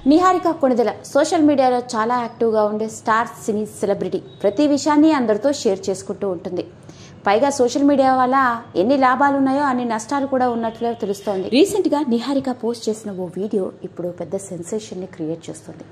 Niharika Konidela social మీడియాలో చాలా యాక్టివ్గా ఉండే స్టార్ సినీ సెలబ్రిటీ ప్రతి విషయాన్ని అందరితో షేర్ చేసుకుంటూ ఉంటుంది పైగా సోషల్ మీడియా వల్ల ఎన్ని లాభాలు ఉన్నాయో అన్ని నష్టాలు కూడా ఉన్నట్లుగా తెలుస్తోంది రీసెంట్గా నిహారిక పోస్ట్ చేసిన ఓ వీడియో ఇప్పుడు పెద్ద సెన్సేషన్ని క్రియేట్ చేస్తుంది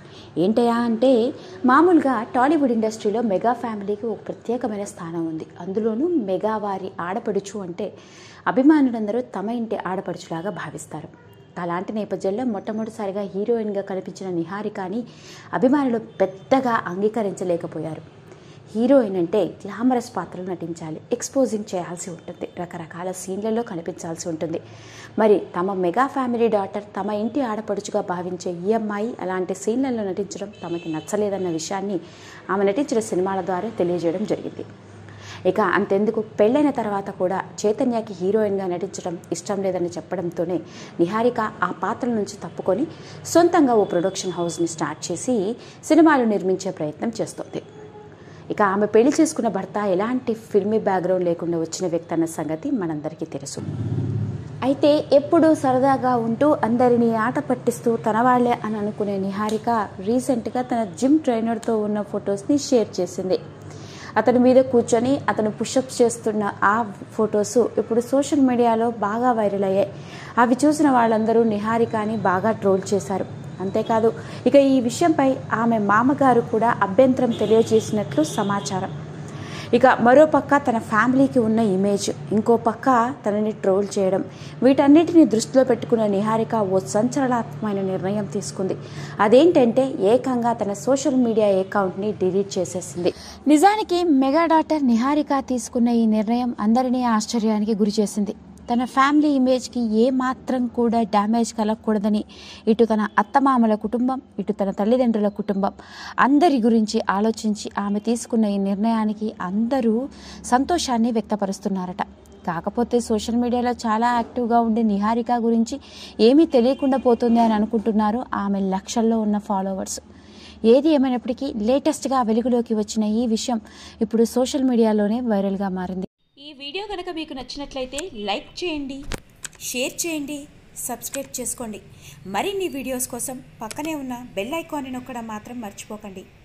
ఏంటయా అంటే మామూలుగా టాలీవుడ్ ఇండస్ట్రీలో మెగా ఫ్యామిలీకి ఒక ప్రత్యేకమైన స్థానం ఉంది అందులోనూ మెగా వారి ఆడపడుచు అంటే అభిమానులందరూ తమ ఇంటి ఆడపడుచులాగా భావిస్తారు అలాంటి నేపథ్యంలో మొట్టమొదటిసారిగా హీరోయిన్గా కనిపించిన నిహారికని అభిమానులు పెద్దగా అంగీకరించలేకపోయారు హీరోయిన్ అంటే గ్లామరస్ పాత్రలు నటించాలి ఎక్స్పోజింగ్ చేయాల్సి ఉంటుంది రకరకాల సీన్లలో కనిపించాల్సి ఉంటుంది మరి తమ మెగా ఫ్యామిలీ డాటర్ తమ ఇంటి ఆడపడుచుగా భావించే ఈ అమ్మాయి అలాంటి సీన్లలో నటించడం తమకి నచ్చలేదన్న విషయాన్ని ఆమె నటించిన సినిమాల ద్వారా తెలియజేయడం జరిగింది ఇక అంతెందుకు పెళ్ళైన తర్వాత కూడా చైతన్యకి హీరోయిన్గా నటించడం ఇష్టం లేదని చెప్పడంతోనే నిహారిక ఆ పాత్ర నుంచి తప్పుకొని సొంతంగా ఓ ప్రొడక్షన్ హౌస్ని స్టార్ట్ చేసి సినిమాలు నిర్మించే ప్రయత్నం చేస్తోంది ఇక ఆమె పెళ్లి చేసుకున్న భర్త ఎలాంటి ఫిల్మీ బ్యాక్గ్రౌండ్ లేకుండా వచ్చిన వ్యక్తి అన్న సంగతి మనందరికీ తెలుసు అయితే ఎప్పుడూ సరదాగా ఉంటూ అందరినీ ఆట పట్టిస్తూ తన వాళ్ళే అని అనుకునే నిహారిక రీసెంట్గా తన జిమ్ ట్రైనర్తో ఉన్న ఫొటోస్ని షేర్ చేసింది అతని మీద కూర్చొని అతను పుషప్స్ చేస్తున్న ఆ ఫొటోస్ ఇప్పుడు సోషల్ మీడియాలో బాగా వైరల్ అయ్యాయి అవి చూసిన వాళ్ళందరూ నిహారికని బాగా ట్రోల్ చేశారు అంతేకాదు ఇక ఈ విషయంపై ఆమె మామగారు కూడా అభ్యంతరం తెలియజేసినట్లు సమాచారం ఇక మరో పక్క తన ఫ్యామిలీకి ఉన్న ఇమేజ్ ఇంకో పక్క తనని ట్రోల్ చేయడం వీటన్నిటిని దృష్టిలో పెట్టుకున్న నిహారిక ఓ సంచలనాత్మకమైన నిర్ణయం తీసుకుంది అదేంటంటే ఏకంగా తన సోషల్ మీడియా అకౌంట్ని డిలీట్ చేసేసింది నిజానికి మెగా డాటర్ నిహారిక తీసుకున్న ఈ నిర్ణయం అందరినీ ఆశ్చర్యానికి గురిచేసింది తన ఫ్యామిలీ ఇమేజ్కి ఏ మాత్రం కూడా డ్యామేజ్ కలగకూడదని ఇటు తన అత్తమామల కుటుంబం ఇటు తన తల్లిదండ్రుల కుటుంబం అందరి గురించి ఆలోచించి ఆమె తీసుకున్న ఈ నిర్ణయానికి అందరూ సంతోషాన్ని వ్యక్తపరుస్తున్నారట కాకపోతే సోషల్ మీడియాలో చాలా యాక్టివ్గా ఉండే నిహారిక గురించి ఏమీ తెలియకుండా పోతుంది అని అనుకుంటున్నారు ఆమె లక్షల్లో ఉన్న ఫాలోవర్స్ ఏది ఏమైనప్పటికీ లేటెస్ట్గా వెలుగులోకి వచ్చిన ఈ విషయం ఇప్పుడు సోషల్ మీడియాలోనే వైరల్గా మారింది ఈ వీడియో కనుక మీకు నచ్చినట్లయితే లైక్ చేయండి షేర్ చేయండి సబ్స్క్రైబ్ చేసుకోండి మరిన్ని వీడియోస్ కోసం పక్కనే ఉన్న బెల్ ఐకాన్ని నొక్కడం మాత్రం మర్చిపోకండి